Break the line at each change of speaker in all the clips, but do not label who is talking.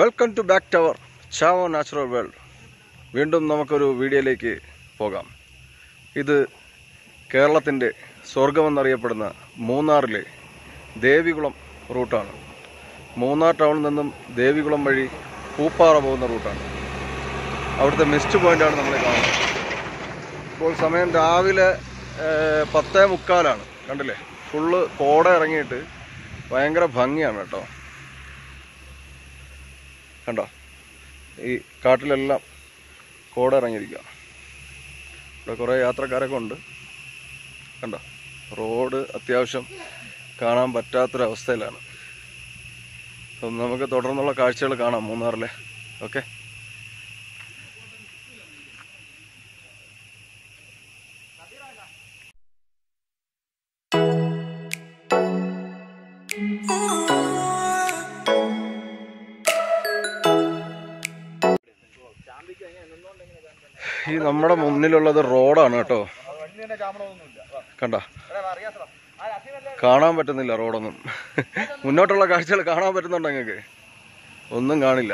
Welcome to back tower ചാവോ natural world വീണ്ടും നമുക്കൊരു വീഡിയോയിലേക്ക് പോകാം ഇത് കേരളത്തിൻ്റെ സ്വർഗമെന്നറിയപ്പെടുന്ന മൂന്നാറിലെ ദേവികുളം റൂട്ടാണ് മൂന്നാർ ടൗണിൽ നിന്നും ദേവികുളം വഴി പൂപ്പാറ പോകുന്ന റൂട്ടാണ് അവിടുത്തെ മിസ്റ്റ് പോയിൻ്റാണ് നമ്മൾ കാണുന്നത് ഇപ്പോൾ സമയം രാവിലെ ഏഹ്, പത്തേ മുക്കാലാണ് കണ്ടില്ലേ ഫുള്ള് കോട ഇറങ്ങിയിട്ട് ഭയങ്കര ഭംഗിയാണ് കേട്ടോ കണ്ടോ ഈ കാട്ടിലെല്ലാം കോട ഇറങ്ങിയിരിക്കുക ഇവിടെ കുറേ യാത്രക്കാരൊക്കെ ഉണ്ട് കണ്ടോ റോഡ് അത്യാവശ്യം കാണാൻ പറ്റാത്തൊരവസ്ഥയിലാണ് അപ്പം നമുക്ക് തുടർന്നുള്ള കാഴ്ചകൾ കാണാം മൂന്നാറിലെ ഓക്കെ ഈ നമ്മുടെ മുന്നിലുള്ളത് റോഡാണ് കേട്ടോ കണ്ട കാണാൻ പറ്റുന്നില്ല റോഡൊന്നും മുന്നോട്ടുള്ള കാഴ്ചകൾ കാണാൻ പറ്റുന്നുണ്ടോ നിങ്ങൾക്ക് ഒന്നും കാണില്ല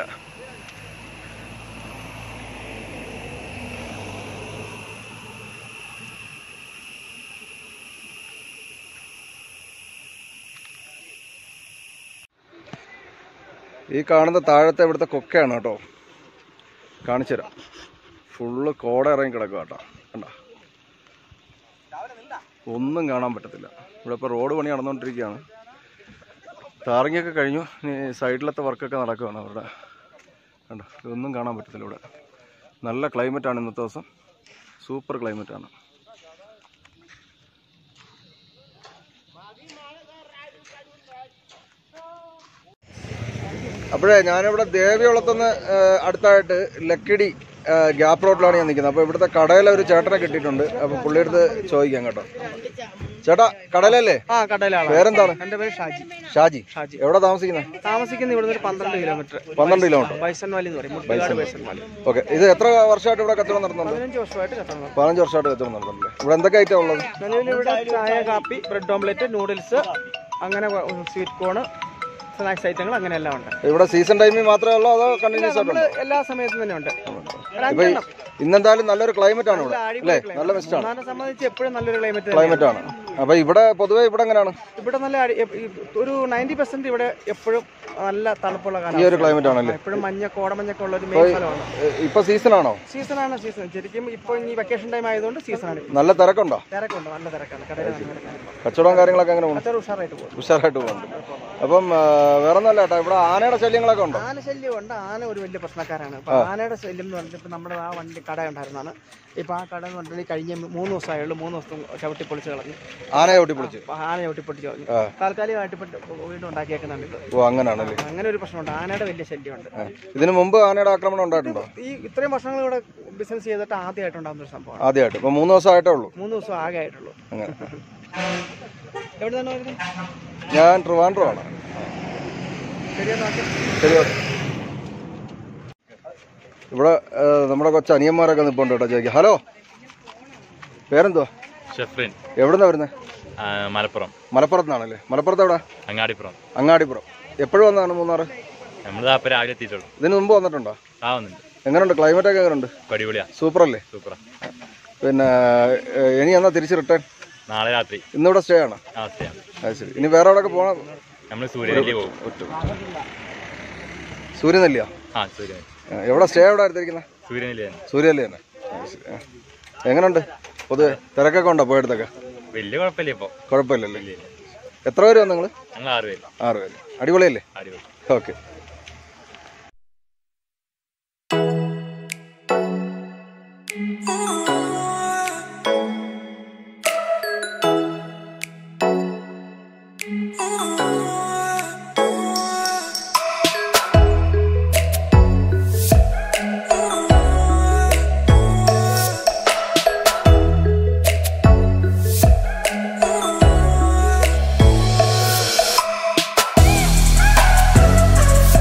ഈ കാണുന്ന താഴത്തെ ഇവിടുത്തെ കൊക്കയാണ് കേട്ടോ കാണിച്ചു തരാം ഫുള്ള് കോട ഇറങ്ങി കിടക്കുക കേട്ടോ കണ്ട ഒന്നും കാണാൻ പറ്റത്തില്ല ഇവിടെ ഇപ്പോൾ റോഡ് പണി നടന്നുകൊണ്ടിരിക്കുകയാണ് ടാറിങ്ങൊക്കെ കഴിഞ്ഞു ഇനി സൈഡിലത്തെ വർക്കൊക്കെ നടക്കുകയാണ് അവരുടെ കണ്ടോ ഇതൊന്നും കാണാൻ പറ്റത്തില്ല ഇവിടെ നല്ല ക്ലൈമറ്റാണ് ഇന്നത്തെ ദിവസം സൂപ്പർ ക്ലൈമറ്റാണ് അപ്പോഴേ ഞാനിവിടെ ദേവികുളത്തുനിന്ന് ഏഹ്, അടുത്തായിട്ട് ലക്കിടി ഏഹ്, ഗ്യാപ്പ് റോഡിലാണ് ഞാൻ നിൽക്കുന്നത് അപ്പോൾ ഇവിടുത്തെ കടയിലെ ഒരു ചേട്ടനെ കിട്ടിയിട്ടുണ്ട് അപ്പോൾ പുള്ളിയെടുത്ത് ചോദിക്കാം കേട്ടോ ചേട്ടാ കടയിലല്ലേ
ആ കടയിലാണ്
പേരെന്താണ്
എന്റെ പേര് ഷാജി
ഷാജി
ഷാജി
എവിടെ താമസിക്കുന്നത്
താമസിക്കുന്ന ഇവിടുന്ന് ഒരു പന്ത്രണ്ട് കിലോമീറ്റർ
പന്ത്രണ്ട് കിലോമീറ്റർ
ബൈസൺ വാലി എന്ന് പറയും മുട്ടുകാട് ബൈസൺ വാലി
ഓക്കെ ഇത് എത്ര വർഷമായിട്ട് ഇവിടെ കച്ചവടം നടത്തുന്നുണ്ട്
പതിനഞ്ച് വർഷമായിട്ട് കത്തണം
പതിനഞ്ച് വർഷമായിട്ട് കച്ചവടം നടത്തുന്നുണ്ട് ഇവിടെ എന്തൊക്കെ ഐറ്റം ഉള്ളത്
നിലവിൽ ഇവിടെ ചായ കാപ്പി ബ്രെഡ് ഓംലെറ്റ് നൂഡിൽസ് അങ്ങനെ സ്വീറ്റ് കോൺ സ്നാക്സ് ഐറ്റങ്ങൾ അങ്ങനെ എല്ലാം ഉണ്ട്
ഇവിടെ സീസൺ ടൈമിൽ മാത്രമേ ഉള്ളൂ അതോ കണ്ടിന്യൂസ്
നമ്മള്
ആയിട്ടുണ്ടോ
എല്ലാ സമയത്തും തന്നെ ഉണ്ട് ഒരു
ഇപ്പൊ
അഞ്ചെണ്ണം.
ഇന്നെന്തായാലും നല്ലൊരു ക്ലൈമറ്റ് ആണ് ഇവിടെ
നല്ല
അല്ലേ
അടിപൊളി
നല്ല മിസ്റ്റ് ആണ്
മൂന്നാറിനെ സംബന്ധിച്ച് എപ്പോഴും നല്ലൊരു ക്ലൈമറ്റ്
ക്ലൈമറ്റ് ആണ് അപ്പൊ ഇവിടെ പൊതുവെ ഇവിടെ എങ്ങനെയാണ്
ഇവിടെ നല്ല അടി- എ- ഈ ഒരു നയൻറ്റി പെർസെന്റ് ഇവിടെ എപ്പോഴും നല്ല തണുപ്പുള്ള
ഈ ഒരു
കാലം
ക്ലൈമറ്റ് ആണല്ലേ
എപ്പോഴും മഞ്ഞ കോടമഞ്ഞൊക്കെ ഉള്ള ഒരു മെയിൻ സ്ഥലമാണ്
ഏ, ഇപ്പൊ സീസൺ ആണോ
സീസണാണ് സീസൺ ശരിക്കും ഇപ്പൊ ഈ വെക്കേഷൻ ടൈം ആയതുകൊണ്ട് സീസണാണ് ഇപ്പൊ.
നല്ല തിരക്കുണ്ടോ
തിരക്കുണ്ട് നല്ല തിരക്കാണ് കടയിൽ നല്ല തിരക്കാണ്
കച്ചവടവും കാര്യങ്ങളൊക്കെ എങ്ങനെ പോകുന്നു
അത്ര ഉഷാറായിട്ട് പോകും
ഉഷാറായിട്ട് പോകുന്നുണ്ട് അപ്പം ആ, വേറെ ഒന്നല്ല കേട്ടോ ഇവിടെ ആനയുടെ ശല്യങ്ങളൊക്കെ ഉണ്ടോ
ആന ശല്യം ഉണ്ട് ആന ഒരു വലിയ പ്രശ്നക്കാരാണ് ഇപ്പൊ ആനയുടെ ശല്യം എന്ന് പറഞ്ഞിട്ട് ഇപ്പൊ നമ്മുടെ ആ വണ്ടി കട ഉണ്ടായിരുന്നതാണ് ഇപ്പൊ ആ കട എന്ന് പറഞ്ഞിട്ടുണ്ടെങ്കിൽ കഴിഞ്ഞ മൂന്ന് ദിവസമായുള്ളൂ മൂന്ന് ദിവസം ചവിട്ടി പൊളിച്ച് കളഞ്ഞു
ആനയെ ഒട്ടി പിടിച്ച്
അപ്പൊ ആന ചവിട്ടി പൊട്ടിച്ച് കളഞ്ഞു
ആ.
താൽക്കാലികമായിട്ട് ഇപ്പൊ വീണ്ടും ഉണ്ടാക്കിയേക്കുന്നുണ്ട് ഇത്
ഓ അങ്ങനാണല്ലേ
അങ്ങനെ ഒരു പ്രശ്നമുണ്ട് ആനയുടെ വലിയ ശല്യമുണ്ട്
ആ. ഇതിനു മുമ്പ് ആനയുടെ ആക്രമണം ഉണ്ടായിട്ടുണ്ടോ
ഈ ഇത്രയും വർഷങ്ങൾ ഇവിടെ ബിസിനസ് ചെയ്തിട്ട് ആദ്യമായിട്ടുണ്ടാകുന്ന ഒരു സംഭവമാണ്
ആദ്യമായിട്ട് ഇപ്പൊ മൂന്ന് ദിവസം ആയിട്ടേ ഉള്ളൂ
മൂന്ന് ദിവസം ആകെ ആയിട്ടുള്ളൂ
അങ്ങനെ
എവിടെ തന്നെ വരുന്നത്
ഞാൻ ട്രിവാൻഡ്രം ആണ്
ശരിയാ നോക്കാം
ശരി ഓക്കെ ഇവിടെ ആ, നമ്മുടെ കൊച്ചു അനിയന്മാരൊക്കെ നിൽപ്പുണ്ട് കേട്ടോ ചോദിക്കാം ഹലോ പേരെന്തുവാ
ഷെഫ്രിൻ
എവിടുന്നാ വരുന്നത്
ആ, മലപ്പുറം
മലപ്പുറത്ത് നിന്നാണല്ലേ മലപ്പുറത്ത് എവിടെ
അങ്ങാടിപ്പുറം
അങ്ങാടിപ്പുറം എപ്പോഴും വന്നതാണ് മൂന്നാറ്
നമ്മൾ അപ്പോൾ രാവിലെ എത്തിയിട്ടുള്ളൂ
ഇതിന് മുമ്പ് വന്നിട്ടുണ്ടോ
ആ വന്നിട്ടുണ്ട്
എങ്ങനെയുണ്ട് ക്ലൈമറ്റ് ഒക്കെ എങ്ങനെയുണ്ട്
അടിപൊളിയാ
സൂപ്പർ അല്ലേ
സൂപ്പറാ
പിന്നെ ഏ, ഇനി എന്നാ തിരിച്ച് റിട്ടേൺ
നാളെ രാത്രി
ഇന്നിവിടെ സ്റ്റേ ആണ്
ആ സ്റ്റേയാണ്
അത് ശരി ഇനി വേറെ എവിടെയൊക്കെ പോകണം
നമ്മൾ സൂര്യനെല്ലി പോകും
ഒറ്റ സൂര്യനെല്ലിയാ
ആ സൂര്യൻ
ആ, എവിടെ സ്റ്റേ എവിടെ എടുത്തിരിക്കുന്നത്
സൂര്യനെല്ലി തന്നെ
സൂര്യനെല്ലി തന്നെ അത് ശരി ആ. എങ്ങനെയുണ്ട് പൊതുവെ തിരക്കൊക്കെ ഉണ്ടോ പോയടുത്തൊക്കെ
വലിയ കുഴപ്പമില്ല ഇപ്പോൾ
കുഴപ്പമില്ലല്ലേ എത്ര പേര് വന്നു നിങ്ങൾ
ഞങ്ങൾ ആറ് പേര്
ആറ് പേര് അടിപൊളിയല്ലേ
അടിപൊളി
ഓക്കെ
Thank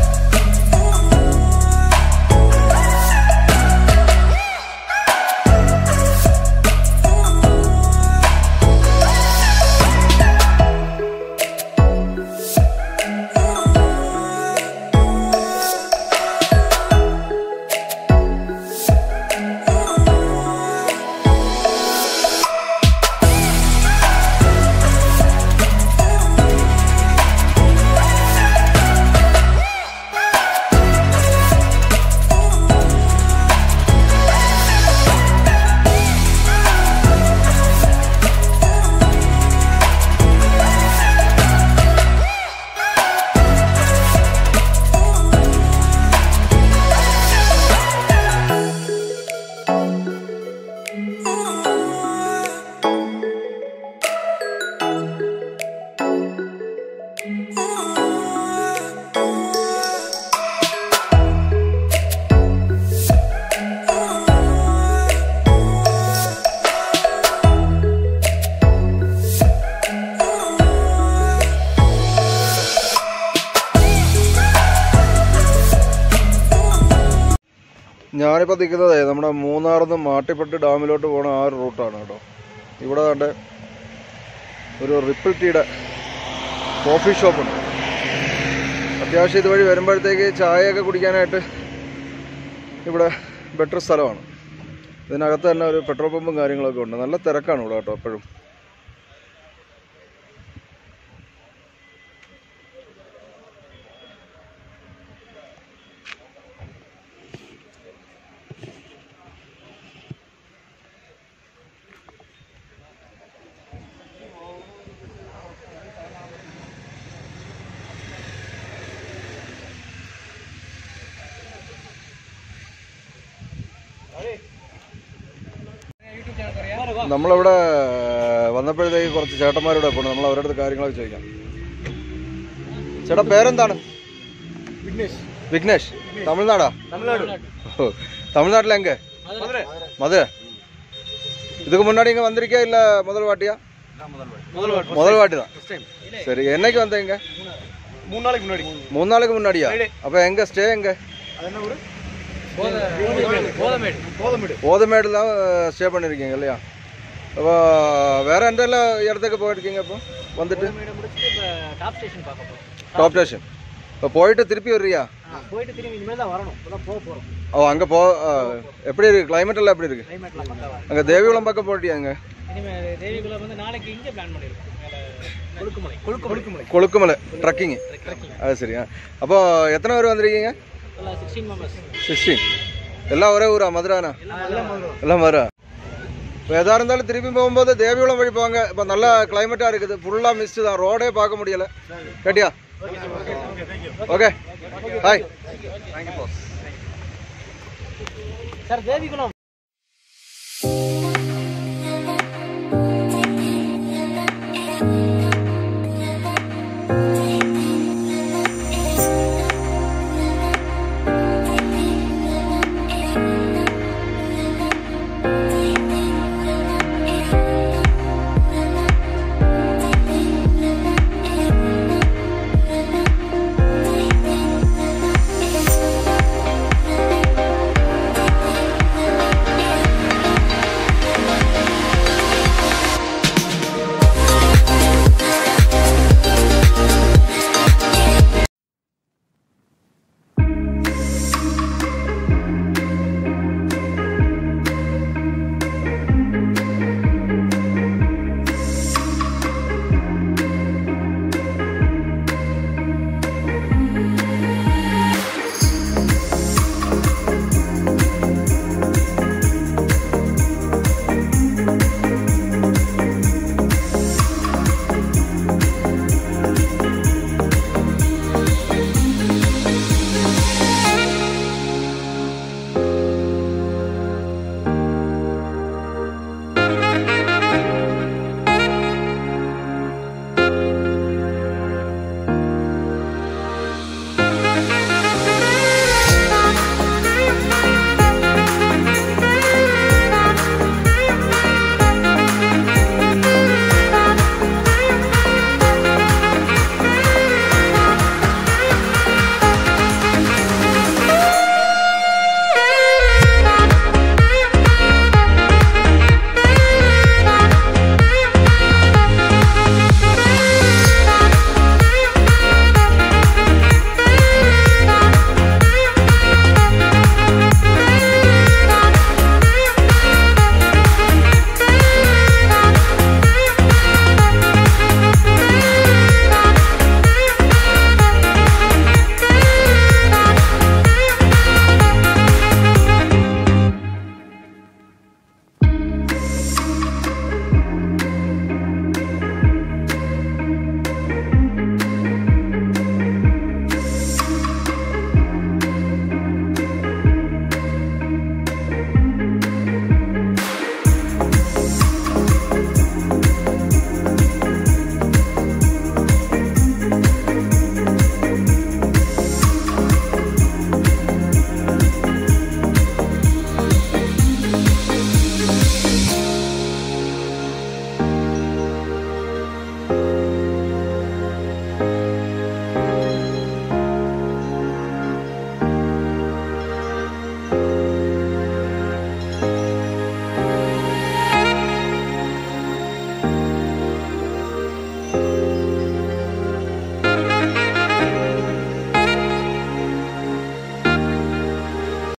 ഞാനിപ്പോൾ നിൽക്കുന്നതേ നമ്മുടെ മൂന്നാറിൽ നിന്ന് മാട്ടിപ്പെട്ടി ഡാമിലോട്ട് പോണ ആ ഒരു റൂട്ടാണ് കേട്ടോ ഇവിടെ കണ്ട് ഒരു റിപ്പിൾ ടീയുടെ കോഫി ഷോപ്പുണ്ട് അത്യാവശ്യം ഇതുവഴി വരുമ്പോഴത്തേക്ക് ചായയൊക്കെ കുടിക്കാനായിട്ട് ഇവിടെ ബെറ്റർ സ്ഥലമാണ് ഇതിനകത്ത് തന്നെ ഒരു പെട്രോൾ പമ്പും കാര്യങ്ങളൊക്കെ ഉണ്ട് നല്ല തിരക്കാണ് ഇവിടെ കേട്ടോ എപ്പോഴും നമ്മളിവിടെ വന്നപ്പോഴത്തേക്ക് കുറച്ച് ചേട്ടന്മാരുടെ പോണ് നമ്മൾ അവരുടെ അടുത്ത് കാര്യങ്ങളൊക്കെ ചോദിക്കാം ചേട്ടാ പേരെന്താണ്
വിഘ്നേഷ്
വിഘ്നേഷ് തമിഴ്നാടാ
തമിഴ്നാട്
ஓ, தமிழ்நாட்டுல எங்க மதுரை இதுக்கு முன்னாடி இங்க வந்திருக்கியா இல்ல முதல் வாட்டியா முதல் வாட்டி தான் சரி என்னைக்கு வந்தீங்க
മൂന്ന് നാளைக்கு മുன்னாடி
மூணு நாளைக்கு முன்னாடியா அப்ப எங்க ஸ்டே எங்க
അതെന്നാ ഊര്
ஓதமேடு தான் ஸ்டே பண்ணிருக்கீங்க இல்லையா அப்போ வேற எந்தெல்லாம் இடத்துக்கு போயிருக்கீங்க இப்போ வந்துட்டு
டாப் ஸ்டேஷன் பார்க்க போறோம்
டாப் ஸ்டேஷன் இப்போ போயிட்டு திருப்பி வர்றியா
போயிட்டு திரும்பி இனிமேல் தான் வரணும் இப்பதான் போக போறோம்
ஓ அங்கே போ ஆ, எப்படி இருக்கு climate எல்லாம் எப்படி இருக்கு
கிளைமேட்லாம் பக்காவா
அங்கே தேவிகுளம் பக்கம் போயிட்டியா அங்கே
இனிமேல் தேவிகுலம் வந்து நாளைக்கு இங்கே பிளான் பண்ணிருக்கோம் கொழுக்குமலை கொழுக்குமலை
கொழுக்குமலை ட்ரக்கிங் அது சரியா அப்போ எத்தனை பேர் வந்திருக்கீங்க
சிக்ஸ்டீன் மெம்பர்ஸ்
சிக்ஸ்டீன் எல்லாம் ஒரே ஊரா மதுரானா எல்லாம் மதுரா இப்போ எதாக இருந்தாலும் திருப்பி போகும்போது தேவிகுளம் வழி போங்க இப்போ நல்லா கிளைமேட்டாக இருக்குது ஃபுல்லாக மிஸ்டு தான் ரோடே பார்க்க முடியல கேட்டியா ஓகே ஹாய்
சார் தேவிகுளம்